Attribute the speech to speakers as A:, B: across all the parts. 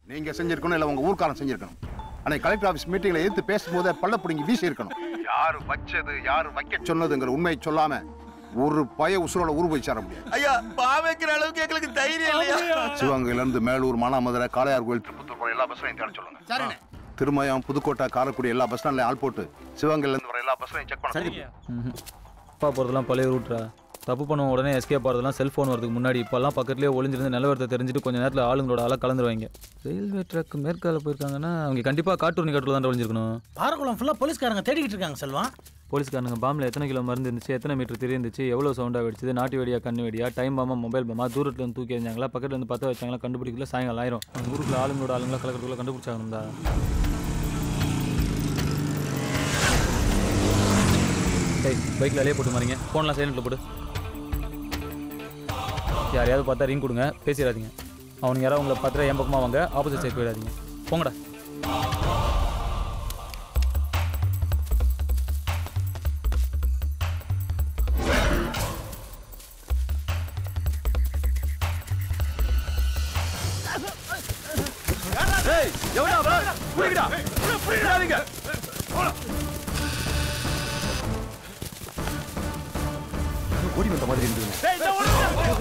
A: நீங்க செஞ்சிருக்கணும் இல்ல உங்க ஊர்க்காரன் செஞ்சிருக்கணும் அன்னைக்கு கலெக்டர் ஆபீஸ் மீட்டிங்ல எதிர்த்து பேசும்போது பள்ள பிடிங்கி வீசி இருக்கணும் யாரு வச்சது யாரு வைக்க சொன்னதுங்கிற உண்மையை சொல்லாம ஒரு பய உசுரோட ஊர் போய் சேர முடியாது
B: ஐயா பா வைக்கிற அளவுக்கு எங்களுக்கு தைரியம் இல்லையா
A: சிவகங்கையில இருந்து மேலூர் மானாமதுரை காளையார் கோயில் திருப்பத்தூர் போற எல்லா பஸ்லையும் தேட சொல்லுங்க திருமயம் புதுக்கோட்டை காரைக்குடி எல்லா பஸ் ஸ்டாண்ட்லயும் ஆள் போட்டு சிவகங்கையில இருந்து வர எல்லா பஸ்லையும் செக் பண்ண
C: அப்பா போகிறதெல்லாம் பழைய ரூட்ரா தப்பு பண்ணுவோம் உடனே எஸ்கேப் ஆகிறதெல்லாம் செல்ஃபோன் வரதுக்கு முன்னாடி இப்போல்லாம் பக்கத்துலேயே ஒளிஞ்சிருந்து நிலவரத்தை தெரிஞ்சுட்டு கொஞ்சம் நேரத்தில் ஆளுங்களோட ஆளாக கலந்துருவாங்க ரயில்வே ட்ராக் மேற்கால போயிருக்காங்கன்னா அவங்க கண்டிப்பாக காட்டூர் காட்டில் தான் ஒளிஞ்சிருக்கணும்
D: பாரக்குளம் ஃபுல்லா போலீஸ்காரங்க தேடிக்கிட்டு இருக்காங்க செல்வம்
C: போலீஸ்காரங்க பாம்பில் எத்தனை கிலோ மருந்து இருந்துச்சு எத்தனை மீட்டர் தெரிய இருந்துச்சு எவ்வளோ சவுண்டாக வெடிச்சது நாட்டு வெடியா கண்ணு வெடியா டைம் பாமா மொபைல் பாமா தூரத்துல இருந்து தூக்கி எறிஞ்சாங்களா பக்கத்துல இருந்து பற்ற வச்சாங்களா கண்டுபிடிக்கல சாயங்காலம் ஆயிரும் அவங்க ஊருக்குள்ள ஆளுங்களோட ஆளுங்களா கலக்கிறதுக்குள்ள கண்டுபிடிச்சாங்கடா டேய் பைக்கில் அலைய போட்டு மாறீங்க ஃபோன்லாம் சைலண்ட்டில் போட்டு யாரையாவது பார்த்தா ரிங் கொடுங்க பேசிடாதீங்க அவனுங்க யாராவது உங்களை பார்த்துட்டு என் பக்கமாக வாங்க ஆப்போசிட் சைட் போயிடாதீங்க போங்கடா
A: ஓடி வந்த மாதிரி இருந்தது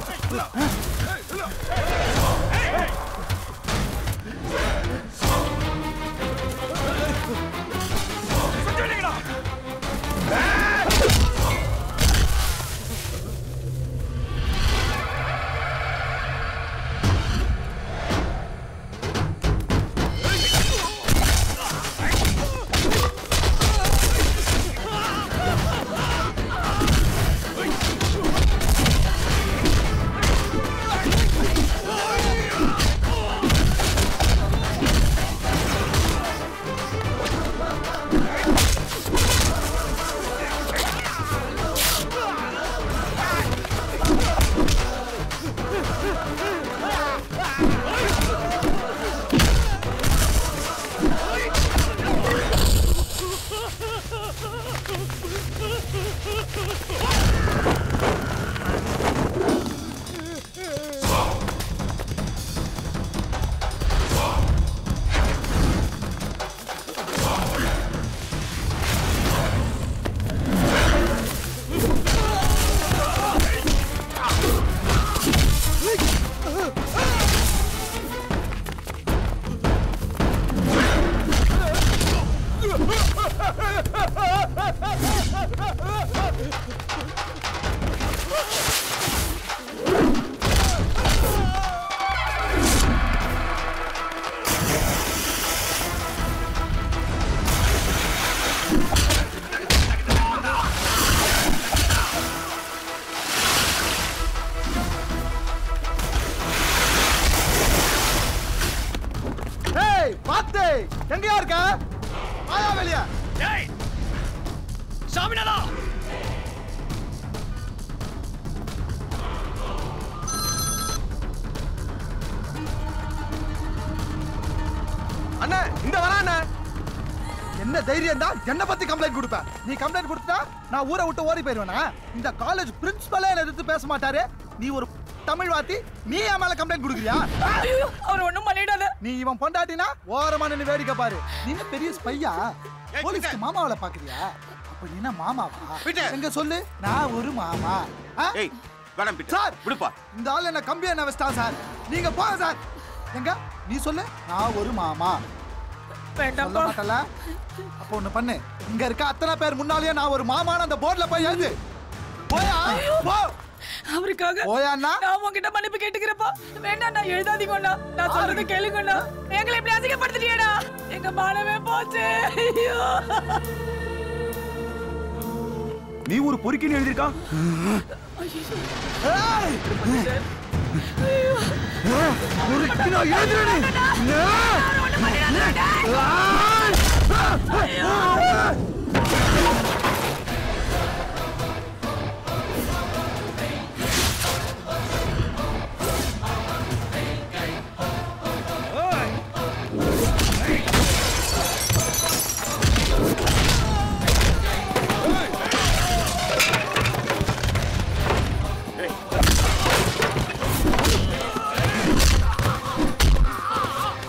E: ஏய் பாத்து எங்கயா இருக்க ஆயா வெளிய அண்ணா இந்த வரா அண்ணா என்ன தைரியம் தான் என்ன பத்தி கம்ப்ளைண்ட் கொடுப்ப நீ கம்ப்ளைண்ட் கொடுத்தா நான் ஊரை விட்டு ஓடி போயிருவேனா இந்த காலேஜ் பிரின்சிபலே என்ன எதிர்த்து பேச மாட்டாரு நீ ஒரு தமிழ் வாத்தி நீ என் மேல கம்ப்ளைண்ட் கொடுக்குறியா
F: அவர் ஒண்ணும் பண்ணிடாத
E: நீ இவன் பொண்டாட்டினா ஓரமா நின்னு வேடிக்கை பாரு நீ என்ன பெரிய ஸ்பையா போலீஸ்க்கு மாமாவள பாக்குறியா அப்ப நீ என்ன மாமாவா
B: பீட்டர்.
E: எங்க சொல்லு நான் ஒரு மாமா ஆ?
B: ஏய் வேணாம் பீட்டர்
E: சார்
B: விடுப்பா
E: இந்த ஆள் என்ன கம்பி என்ன வச்சிட்டான் சார் நீங்க போங்க சார் எங்க நீ சொல்லு நான் ஒரு மாமா சொல்ல
F: வேண்டாம்ப்பா
E: மாட்டல அப்ப ஒண்ணு பண்ணு இங்க இருக்க அத்தனை பேர் முன்னாலேயே நான் ஒரு மாமான அந்த போர்டுல போய் எழுது போயா போ
F: அவருக்காக
E: போயாண்ணா
F: நான் உங்ககிட்ட மன்னிப்பு கேட்டுக்கிறப்பா வேண்டாம் நான் எழுதாதீங்கண்ணா நான் சொல்றது கேளுங்கண்ணா எங்களை இப்படி அசிங்கப்படுத்திட்டியடா எங்க மானமே போச்சு ஐயோ
E: நீ ஒரு பொறுக்கின்னு எழுதிருக்கான் ஏய்! பொறுக்கினா எழுதுறடி.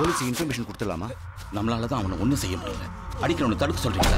B: போலீஸுக்கு இன்ஃபர்மேஷன் கொடுத்துடலாமா நம்மளால தான் அவனை ஒன்றும் செய்ய முடியல அடிக்கிறவனை தடுக்க சொல்றீங்களா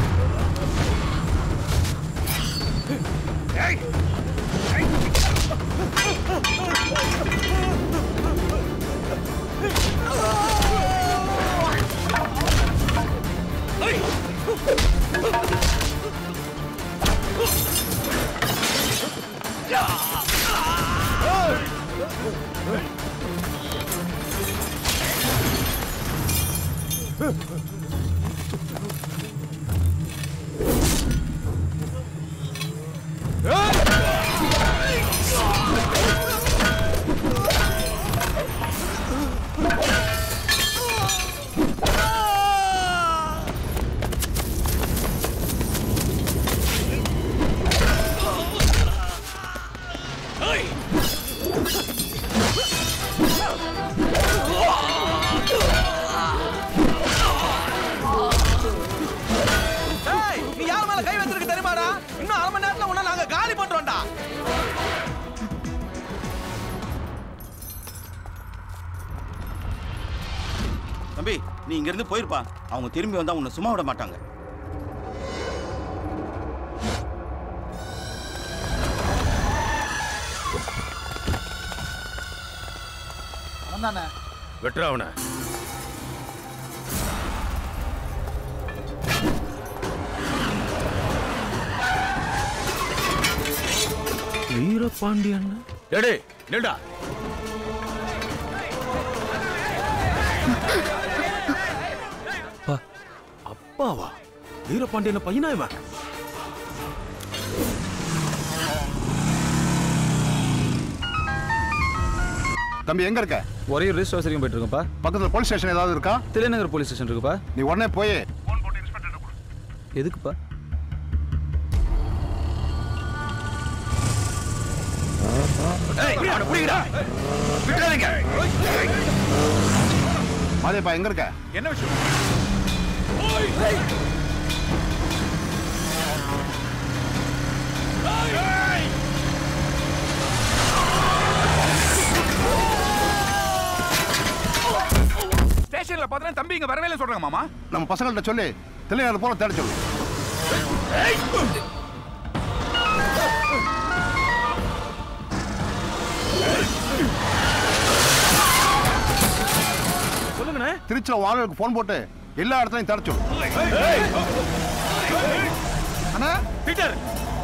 E: ஏய் நீ யார் மேல கை வச்சிருக்க தெரியுமாடா இன்னும் அரை மணி நேரத்துல உன்னை நாங்க காலி பண்றோம்டா
B: தம்பி நீ இங்க இருந்து போயிருப்பா அவங்க திரும்பி வந்தா உன்னை சும்மா விட மாட்டாங்க
E: வந்தானே
G: வெட்டுறா அவனை
C: வீரபாண்டியன்
G: டேடே நில்டா
C: பா
G: அப்பாவா வீரபாண்டியன பையனா இவன்
A: தம்பி எங்க இருக்க
C: ஒரே ரிஜிஸ்டர் வரைக்கும் போயிட்டு இருக்கேன்ப்பா
A: பக்கத்துல போலீஸ் ஸ்டேஷன் ஏதாவது இருக்கா
C: தில்லைநகர் போலீஸ் ஸ்டேஷன் இருக்குப்பா
A: நீ உடனே போய்
C: எதுக்குப்பா
G: அவனை புடிங்கடா விட்டுறாதீங்க
A: மாதேப்பா எங்க இருக்க
G: என்ன விஷயம் ஸ்டேஷன்ல பார்த்தா தம்பி இங்க வரவே இல்லை சொல்றாங்க மாமா
A: நம்ம பசங்கள்ட்ட சொல்லி தில்லையாறு போல தேட சொல்லு
G: சொல்லுங்கண்ணே
A: திருச்சியில் வாழலுக்கு ஃபோன் போட்டு எல்லா இடத்துலையும் தேட சொல்லு
E: அண்ணா
G: பீட்டர்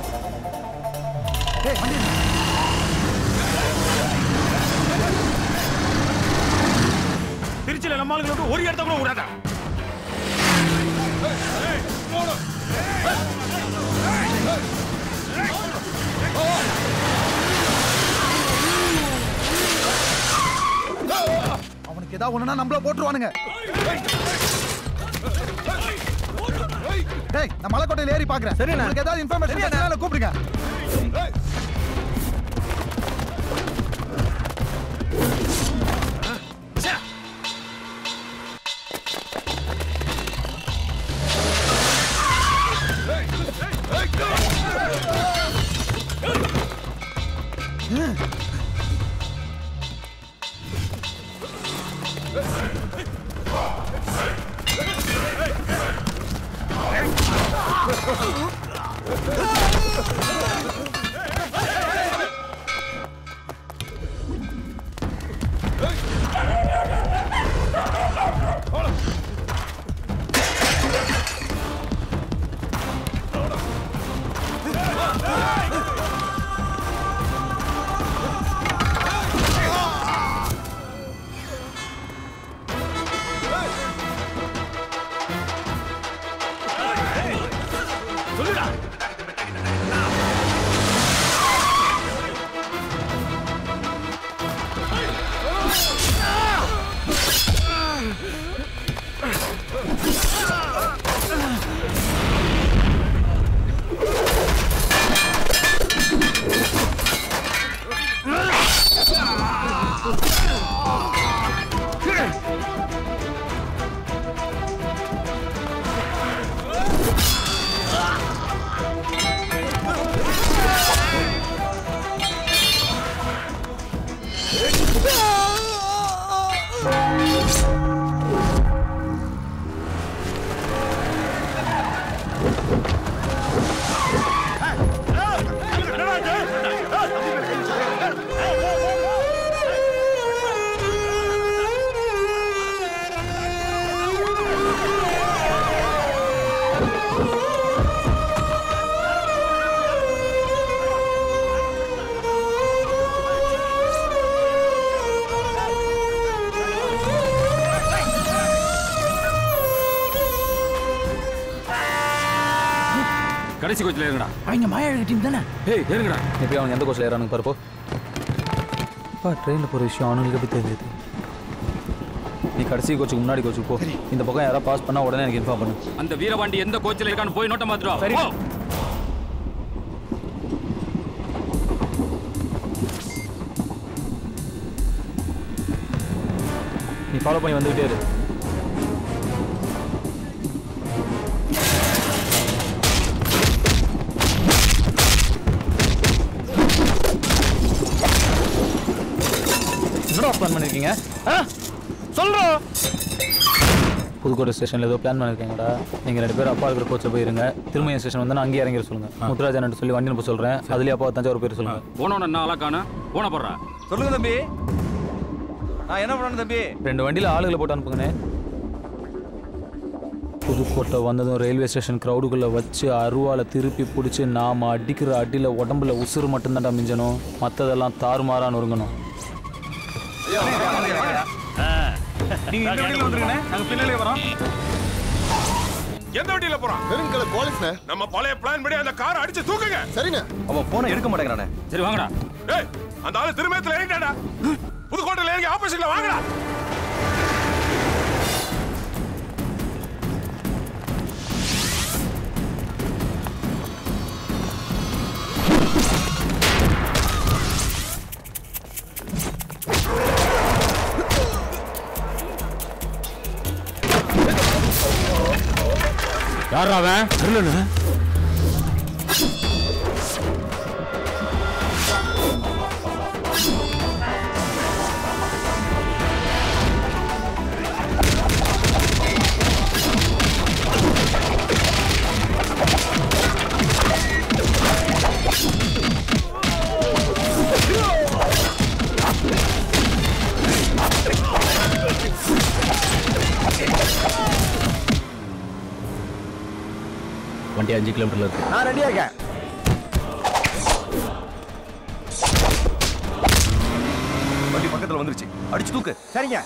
E: ஏய் வண்டி எடு.
G: திருச்சியில நம்ம ஆளுங்களை விட்டு ஒரு இடத்த கூட விடாத
E: அவனுக்கு ஏதாவது ஒண்ணுனா நம்மள போட்டுருவானுங்க டேய் நான் மலைக்கோட்டையில ஏறி பாக்குறேன் சரி உங்களுக்கு ஏதாவது இன்ஃபர்மேஷன் கூப்பிடுங்க
G: சொல்லுடா
H: கடைசி கோச்சில் இருங்கடா
D: அவங்க மாயா டீம் தானே
H: ஏய் இருங்கடா
C: எப்படி அவன் எந்த கோச்சில் ஏறானுங்க பாருப்போ அப்பா ட்ரெயினில் போகிற விஷயம் அவனுங்களுக்கு எப்படி தெரியுது நீ கடைசி கோச்சுக்கு முன்னாடி கோச்சுக்கு போ இந்த பக்கம் யாராவது பாஸ் பண்ணால் உடனே எனக்கு இன்ஃபார்ம் பண்ணு
H: அந்த வீரபாண்டி எந்த கோச்சில் இருக்கான்னு போய் நோட்டம் மாத்துறோம்
C: சரி.
H: போ.
C: நீ ஃபாலோ பண்ணி வந்துகிட்டே இரு என்னடா பிளான் பண்ணிருக்கீங்க சொல்றோம் புதுக்கோட்டை ஸ்டேஷனில் ஏதோ பிளான் பண்ணிருக்கீங்கடா நீங்கள் ரெண்டு பேரும் அப்பா இருக்கிற கோச்சை போயிருங்க திரும்ப என் ஸ்டேஷன் வந்து நான் அங்கேயே இறங்கிட சொல்லுங்க முத்துராஜன் சொல்லி வண்டி நம்ப சொல்கிறேன் அதுலேயே அப்பா தஞ்சாவூர் பேர் சொல்லுங்க
H: போனவன என்ன ஆளாக்கான போன போடுறா
I: சொல்லுங்க தம்பி நான் என்ன பண்ணணும் தம்பி
C: ரெண்டு வண்டியில் ஆளுகளை போட்டு அனுப்புங்கண்ணே புதுக்கோட்டை வந்ததும் ரயில்வே ஸ்டேஷன் க்ரௌடுக்குள்ளே வச்சு அருவாலை திருப்பி பிடிச்சி நாம் அடிக்கிற அடியில் உடம்புல உசுறு மட்டும்தான்டா மிஞ்சணும் மற்றதெல்லாம் தாறுமாறா நொறுங்கணும்
I: நீங்க இந்த வண்டியில வந்துருங்க நாங்க பின்னாலே வரோம்
G: எந்த வண்டியில போறான்
A: பெருங்கல போலீஸ்ண்ணே
G: நம்ம பழைய பிளான் படி அந்த காரை அடிச்சு தூக்குங்க
A: சரிங்க
I: அவன் போனை எடுக்க மாட்டேங்கிறானே
H: சரி வாங்கடா
G: ஏய் அந்த ஆளு திருமயத்துல இறங்கிட்டாடா புதுக்கோட்டையில இறங்கி ஆப்போசிட்ல வாங்கடா
H: யாரா அவன் தெரியல
C: வண்டி அஞ்சு கிலோமீட்டரில் இருக்கு
E: நான் ரெடியா இருக்கேன்
I: வண்டி பக்கத்துல வந்துருச்சு அடிச்சு தூக்கு
E: சரிங்க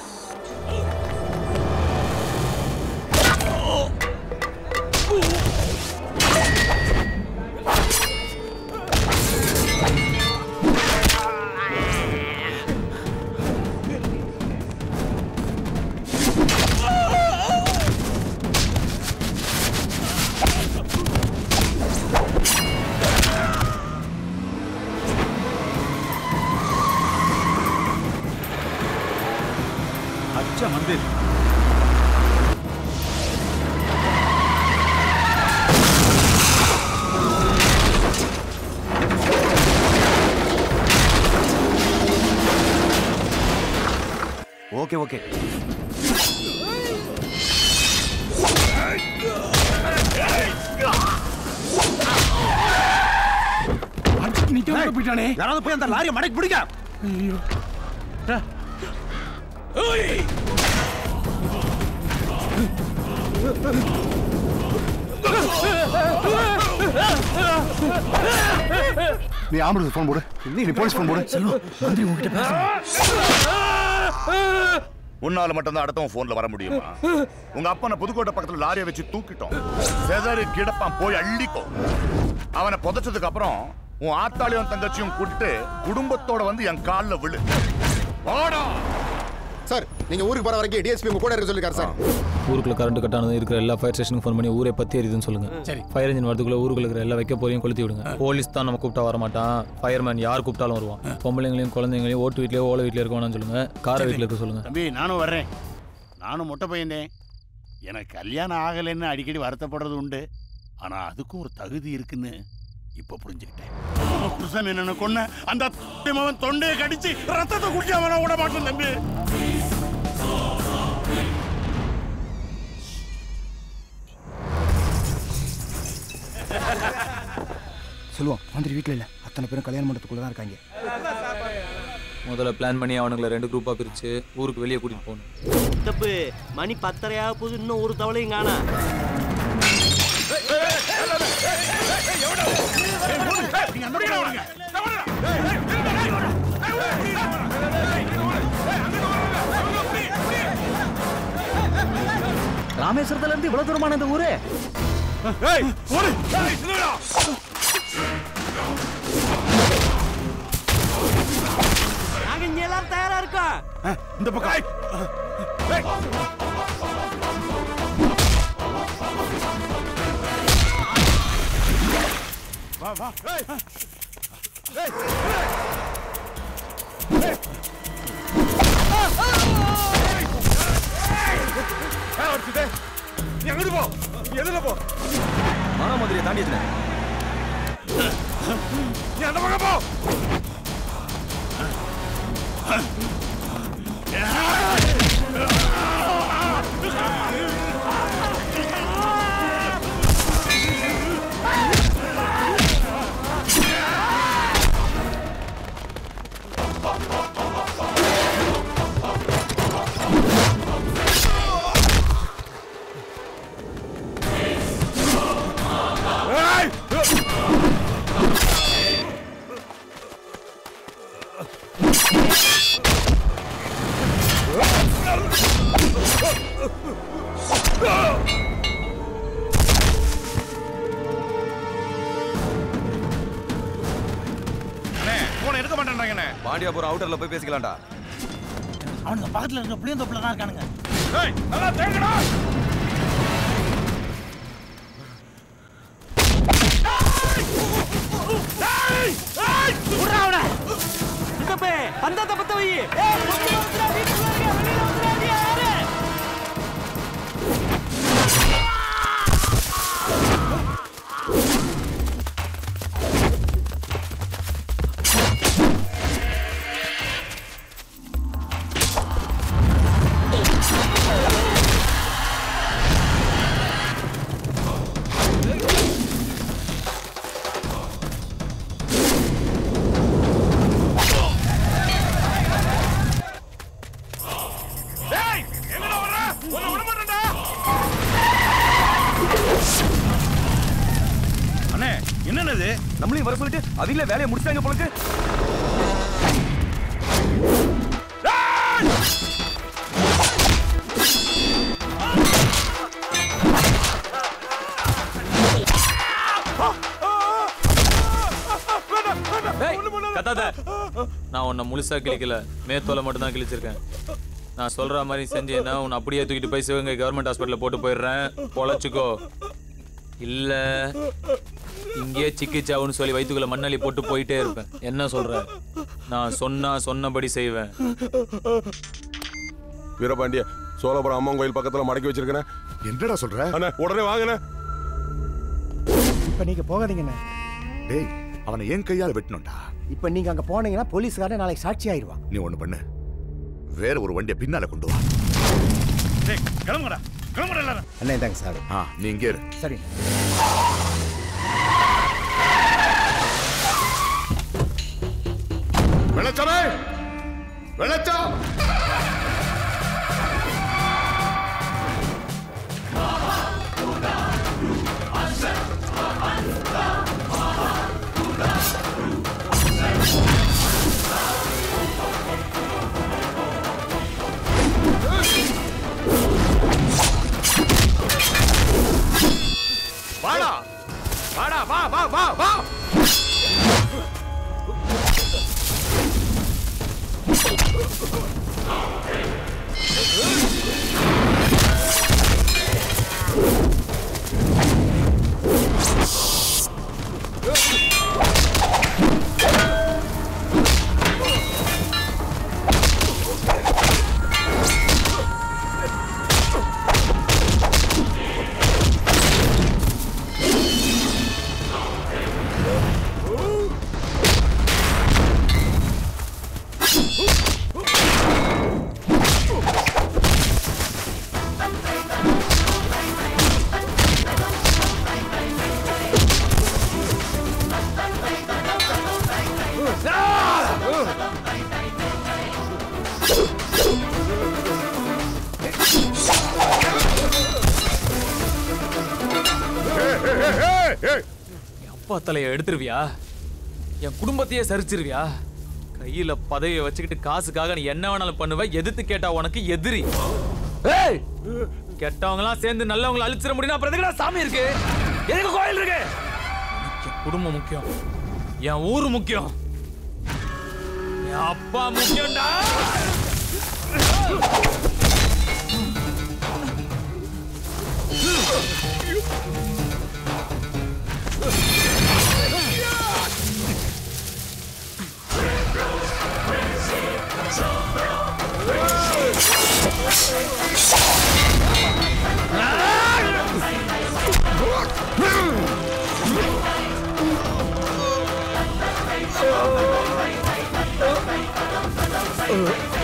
I: அச்சா வந்து ஓகே ஓகே
B: யாராவது போய் அந்த லாரியை மடக்கி பிடிக்க
A: நீ ஆம்புலன்ஸ் ஃபோன் போடு நீ நீ போலீஸ் ஃபோன் போடு
D: மந்திரி உங்ககிட்ட பேச
J: உன்னால மட்டும்தான் அடுத்தவன் போன்ல வர முடியுமா உங்க அப்பனை புதுக்கோட்டை பக்கத்துல லாரியை வச்சு தூக்கிட்டோம் செதறி கிடப்பான் போய் அள்ளிக்கோ அவனை புதைச்சதுக்கு அப்புறம் உன் ஆத்தாளியும் தங்கச்சியும் கூட்டிட்டு குடும்பத்தோட வந்து என் கால்ல விழு வாடா
A: சார் நீங்க ஊருக்கு போற வரைக்கும் டிஎஸ்பி உங்க கூட இருக்க சொல்லிருக்காரு சார்
C: ஊருக்குள்ள கரண்ட் கட் ஆனது இருக்கிற எல்லா ஃபயர் ஸ்டேஷனுக்கு ஃபோன் பண்ணி ஊரே பத்தி எரியுதுன்னு சொல்லுங்க
D: சரி.
C: ஃபயர் இன்ஜின் வரதுக்குள்ள ஊருக்குள்ள இருக்கிற எல்லா வைக்க போறையும் கொளுத்தி விடுங்க போலீஸ் தான் நம்ம கூப்பிட்டா வர மாட்டான் ஃபயர்மேன் யார் கூப்பிட்டாலும் வருவான் பொம்பளைங்களையும் குழந்தைங்களையும் ஓட்டு வீட்லயோ ஓலை வீட்லயோ இருக்க வேணாம்னு சொல்லுங்க காரை வீட்டில் இருக்க சொல்லுங்க
K: தம்பி நானும் வர்றேன் நானும் மொட்டை பையன்தேன் எனக்கு கல்யாணம் ஆகலைன்னு அடிக்கடி வருத்தப்படுறது உண்டு ஆனா அதுக்கும் ஒரு தகுதி இருக்குன்னு இப்ப புரிஞ்சுக்கிட்டேன் அவன் புருஷன் என்னன்னு கொன்ன அந்த அவன் தொண்டையை கடிச்சு ரத்தத்தை குடிக்காம நான் விட மாட்டேன் தம்பி
E: சொல்லுவோம் மந்திரி வீட்டில் இல்லை அத்தனை பேரும் கல்யாண மண்டபத்துக்குள்ள தான் இருக்காங்க
C: முதல்ல பிளான் பண்ணி அவனுங்களை ரெண்டு குரூப்பாக பிரித்து ஊருக்கு வெளியே கூட்டிகிட்டு போகணும்
L: தப்பு மணி பத்தரையாக போகுது இன்னும் ஒரு தவளையும் காணா
D: ராமேஸ்வரத்துல இருந்து இவ்வளவு தூரமான இந்த ஊரு
G: ஏய் ஓடு ஏய் நில்லுடா
L: நாங்க இங்க எல்லாரும் தயாரா இருக்கோம்
G: இந்த பக்கம் ஏய் வா வா ஏய் ஏய் ஏய் ஏய் அடிச்சுதே நீ அங்கிட்டு போ நீ எதுல போ
M: மானாமதுரையை தாண்டி
G: நீ அந்த பக்கம் போ
M: போன எடுக்க மாட்டேன்றாங்கண்ணே பாண்டியாபுரம் அவுட்டர்ல போய் பேசிக்கலாம்டா
E: அவனுங்க பக்கத்துல இருக்க புளியந்தோப்புல தான் இருக்கானுங்க
G: ஏய் நல்லா தேங்கடா
L: சித்தப்பே பந்தத்தை பத்த வை ஏய், வெளியில வந்துடா, வீட்டுக்குள்ள இருக்க, வெளியில வந்துடா, நீ யாரு?
G: ஏய் எங்கடா வர உன்னை விட மாட்டேன்டா
M: அண்ணே என்னன்னது நம்மளையும் வர சொல்லிட்டு அவங்களே வேலையை முடிச்சாங்க போலுக்கு
C: டேய், கத்தாத நான் உன்னை முழுசா கிழிக்கல மேத்தோலை மட்டும் தான் கிழிச்சிருக்கேன் நான் சொல்ற மாதிரி செஞ்சேன்னா உன்னை அப்படியே தூக்கிட்டு போய் சிவகங்கை கவர்மெண்ட் ஹாஸ்பிட்டல்ல போட்டு போயிடுறேன் பொழைச்சுக்கோ இல்ல இங்கேயே சிக்கிச்சாவுன்னு சொல்லி வயிற்றுக்குள்ள மண்ணள்ளி போட்டு போயிட்டே இருப்பேன் என்ன சொல்ற நான் சொன்னா சொன்னபடி செய்வேன்
N: வீரபாண்டிய சோழபுரம் அம்மன் கோயில் பக்கத்துல மடக்கி வச்சிருக்கேன்
J: என்னடா சொல்ற
N: அண்ணா உடனே வாங்கண்ணே
O: இப்ப நீங்க போகாதீங்கண்ணே
J: டேய் அவனை என் கையால வெட்டணும்டா
O: இப்ப நீங்க அங்க போனீங்கன்னா போலீஸ்காரன் நாளைக்கு சாட்சி ஆயிருவான்
J: நீ ஒண்ணு பண்ணு வேற ஒரு வண்டியை பின்னால கொண்டு வா
K: டேய் கிளம்புடா கிளம்புடா எல்லாரும்
O: அண்ணே தாங்க சார்
J: ஆ நீ இங்கே இரு
O: சரி
J: வெள்ளச்சமே வெள்ளச்சம்
M: வாடா வாடா வா வா வா வா
C: அப்பா தலையை எடுத்துருவியா என் குடும்பத்தையே சரிச்சிருவியா கையில பதவியை வச்சுக்கிட்டு காசுக்காக நீ என்ன வேணாலும் பண்ணுவ எதிர்த்து கேட்டா உனக்கு எதிரி ஏய் கெட்டவங்க எல்லாம் சேர்ந்து நல்லவங்களை அழிச்சிட முடியும் அப்புறம் எதுக்குடா சாமி இருக்கு
H: எதுக்கு கோயில் இருக்கு என் குடும்பம் முக்கியம் என் ஊர் முக்கியம் என் அப்பா முக்கியம்டா
L: Oh!